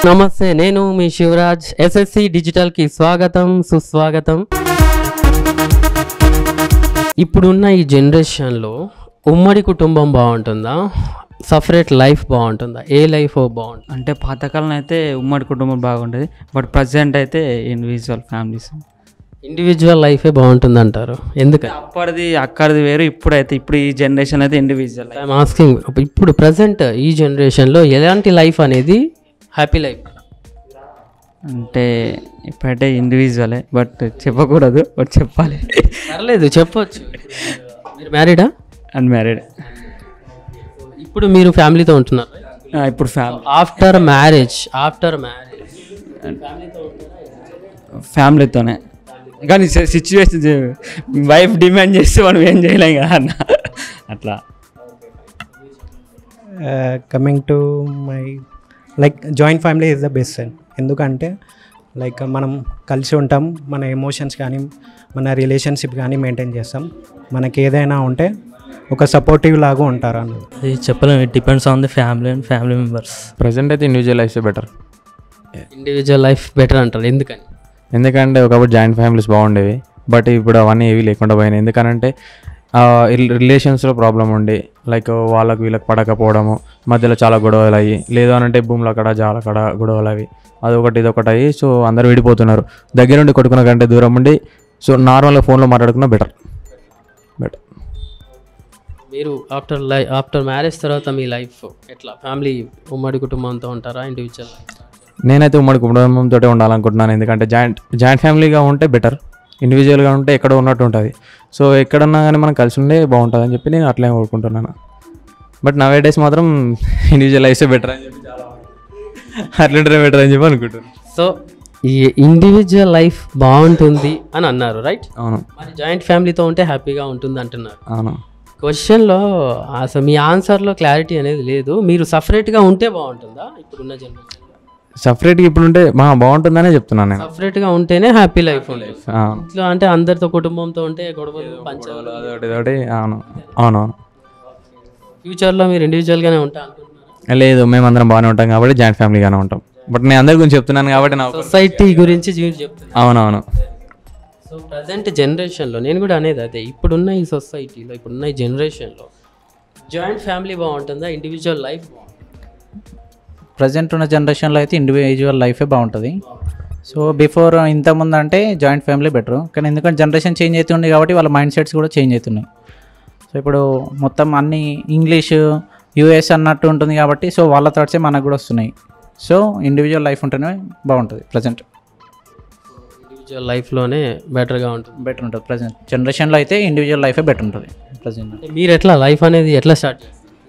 నమస్తే నేను మీ Shivraj SSC digital కి స్వాగతం సుస్వాగతం ఇప్పుడున్న ఈ జనరేషన్లో ఉమ్మడి కుటుంబం బాగుంటుందా సపరేట్ లైఫ్ బాగుంటుందా ఏ లైఫ్ బాగుంటుంది అంటే పాతకాలం అయితే ఉమ్మడి కుటుంబం బాగుండేది బట్ ప్రజెంట్ అయితే ఇండివిజువల్ ఫ్యామిలీస్ ఇండివిజువల్ లైఫే బాగుంటుంది అంటారు ఎందుకని అప్పటిది అక్కడిది వేరు ఇప్పుడైతే ఇప్పుడు ఈ జనరేషన్ అయితే ఇండివిజువల్ ఐఎమ్ ఆస్కింగ్ ఇప్పుడు ప్రజెంట్ ఈ జనరేషన్లో ఎలాంటి లైఫ్ అనేది హ్యాపీ లైఫ్ అంటే ఇప్పుడైతే ఇండివిజువలే బట్ చెప్పకూడదు బట్ చెప్పాలి పర్లేదు చెప్పొచ్చు మీరు మ్యారీడా అన్మ్యారీడ్ ఇప్పుడు మీరు ఫ్యామిలీతో ఉంటున్నారు ఇప్పుడు family after marriage after marriage ఫ్యామిలీతోనే కానీ సిచ్యువేషన్ వైఫ్ డిమాండ్ చేస్తే మనం ఏం చేయలేం కదా అన్న అట్లా coming to my like joint family is the best and ఎందుకంటే లైక్ మనం కలిసి ఉంటాం మన ఎమోషన్స్ కానీ మన రిలేషన్షిప్ కానీ మెయింటైన్ చేస్తాం మనకి ఏదైనా ఉంటే ఒక సపోర్టివ్ లాగా ఉంటారు అన్నది అది చెప్పలేము it depends on the family and family members present అయితే individual life better individual life better అంటారు ఎందుకని ఎందుకంటే ఒకప్పుడు జాయింట్ ఫ్యామిలీస్ బాగుండేవి బట్ ఇప్పుడు అవన్నీ ఏవి లేకుండా పోయినాయి ఎందుకనంటే రిలేషన్స్లో ప్రాబ్లం ఉండి లైక్ వాళ్ళకు వీళ్ళకి పడకపోవడము మధ్యలో చాలా గొడవలు అయ్యి లేదు అని అంటే భూముల కడ జాల కడ గొడవలు అవి అదొకటి ఇదొకటి అయ్యి సో అందరు విడిపోతున్నారు దగ్గరుండి కొట్టుకున్న కంటే దూరం ఉండి సో నార్మల్గా ఫోన్లో మాట్లాడుకున్న బెటర్ బెటర్ మీరు ఆఫ్టర్ లై ఆఫ్టర్ మ్యారేజ్ తర్వాత మీ లైఫ్ ఎట్లా ఫ్యామిలీ ఉమ్మడి కుటుంబంతో ఉంటారా ఇండివిజువల్ లైఫ్ నేనైతే ఉమ్మడి కుటుంబంతో ఉండాలనుకుంటున్నాను ఎందుకంటే జాయింట్ జాయింట్ ఫ్యామిలీగా ఉంటే బెటర్ ఇండివిజువల్గా ఉంటే ఎక్కడో ఉన్నట్టు ఉంటుంది సో ఎక్కడన్నా కానీ మనం కలిసి ఉండే బాగుంటుంది అని చెప్పి నేను అట్లే కోరుకుంటున్నాను బట్ నవే డేస్ మాత్రం ఇండివిజువల్ లైఫ్ బెటర్ అని చెప్పి చాలా అట్లుంటే బెటర్ అని చెప్పి అనుకుంటున్నాను సో ఈ ఇండివిజువల్ లైఫ్ బాగుంటుంది అని అన్నారు రైట్ అవును మరి జాయింట్ ఫ్యామిలీతో ఉంటే హ్యాపీగా ఉంటుంది అంటున్నారు అవును క్వశ్చన్లో అసలు మీ ఆన్సర్లో క్లారిటీ అనేది లేదు మీరు సపరేట్గా ఉంటే బాగుంటుందా ఇప్పుడున్న జనరేషన్ సపరేట్గా ఇప్పుడు ఉంటే మా బాగుంటుందనే చెప్తున్నాను నేను సపరేట్గా ఉంటేనే హ్యాపీ లైఫ్ ఉంటుంది అవును ఇంట్లో అంటే అందరితో కుటుంబంతో ఉంటే గొడవలు పంచాలు అదొకటి ఇదొకటి అవును అవునవును ఫ్యూచర్లో మీరు ఇండివిజువల్గానే ఉంటా అనుకుంటున్నారా లేదు మేమందరం బాగానే ఉంటాం కాబట్టి జాయింట్ ఫ్యామిలీగానే ఉంటాం బట్ నేను అందరి గురించి చెప్తున్నాను కాబట్టి నాకు సొసైటీ గురించి మీరు చెప్తున్నారు అవునవును సో ప్రజెంట్ జనరేషన్లో నేను కూడా అనేది అదే ఇప్పుడున్న ఈ సొసైటీలో ఇప్పుడున్న ఈ జనరేషన్లో జాయింట్ ఫ్యామిలీ బాగుంటుందా ఇండివిజువల్ లైఫ్ ప్రజెంట్ ఉన్న జనరేషన్లో అయితే ఇండివిజువల్ లైఫే బాగుంటుంది సో బిఫోర్ ఇంతకుముందు అంటే జాయింట్ ఫ్యామిలీ బెటర్ కానీ ఎందుకంటే జనరేషన్ చేంజ్ అవుతుంది కాబట్టి వాళ్ళ మైండ్ సెట్స్ కూడా చేంజ్ అవుతున్నాయి సో ఇప్పుడు మొత్తం అన్ని ఇంగ్లీష్ యూఎస్ అన్నట్టు ఉంటుంది కాబట్టి సో వాళ్ళ థాట్సే మనకు కూడా వస్తున్నాయి సో ఇండివిజువల్ లైఫ్ ఉంటేనే బాగుంటుంది ప్రజెంట్ ఇండివిజువల్ లైఫ్లోనే బెటర్గా ఉంటుంది బెటర్ ఉంటుంది ప్రజెంట్ జనరేషన్లో అయితే ఇండివిజువల్ లైఫే బెటర్ ఉంటుంది ప్రజెంట్ అంటే మీరు ఎట్లా లైఫ్ అనేది ఎట్లా స్టార్ట్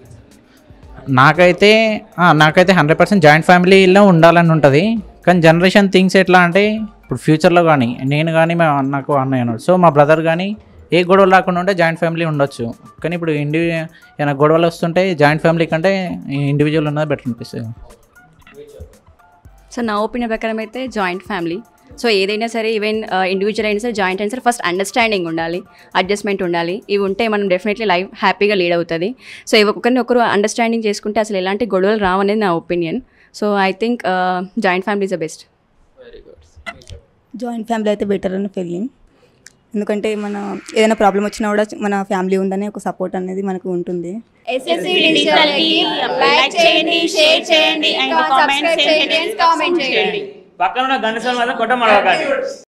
నాకైతే ఆ, నాకైతే హండ్రెడ్ పర్సెంట్ జాయింట్ ఫ్యామిలీలో ఉండాలని ఉంటుంది కానీ జనరేషన్ థింగ్స్ ఎట్లా అంటే ఇప్పుడు ఫ్యూచర్లో కానీ నేను కానీ మా అన్నకు అన్నయ్య ఉన్నాడు సో మా బ్రదర్ కానీ ఏ గొడవలు రాకుండా ఉంటే జాయింట్ ఫ్యామిలీ ఉండొచ్చు కానీ ఇప్పుడు ఇండివి ఏమైనా గొడవలు వస్తుంటే జాయింట్ ఫ్యామిలీ కంటే ఇండివిజువల్ ఉన్నది బెటర్ అనిపిస్తుంది సో నా ఒపీనియన్ ప్రకారం అయితే జాయింట్ ఫ్యామిలీ సో ఏదైనా సరే ఈవెన్ ఇండివిజువల్ అయినా సరే జాయింట్ అయినా సరే ఫస్ట్ అండర్స్టాండింగ్ ఉండాలి అడ్జస్ట్మెంట్ ఉండాలి ఇవి ఉంటే మనం డెఫినెట్లీ లైఫ్ హ్యాపీగా లీడ్ అవుతుంది సో ఇవి ఒకరిని ఒకరు అండర్స్టాండింగ్ చేసుకుంటే అసలు ఎలాంటి గొడవలు రావనేది నా opinion so I think joint family is the best joint family అయితే బెటర్ అని ఫీలింగ్ ఎందుకంటే మన ఏదైనా ప్రాబ్లం వచ్చినా కూడా మన ఫ్యామిలీ ఉందనే ఒక సపోర్ట్ అనేది మనకు ఉంటుంది ఎస్ఎస్సి డిజిటల్ కి లైక్ చేయండి షేర్ చేయండి అండ్ కామెంట్ చేయండి కామెంట్ చేయండి పక్కన గంట సమయం కొట్టమడకండి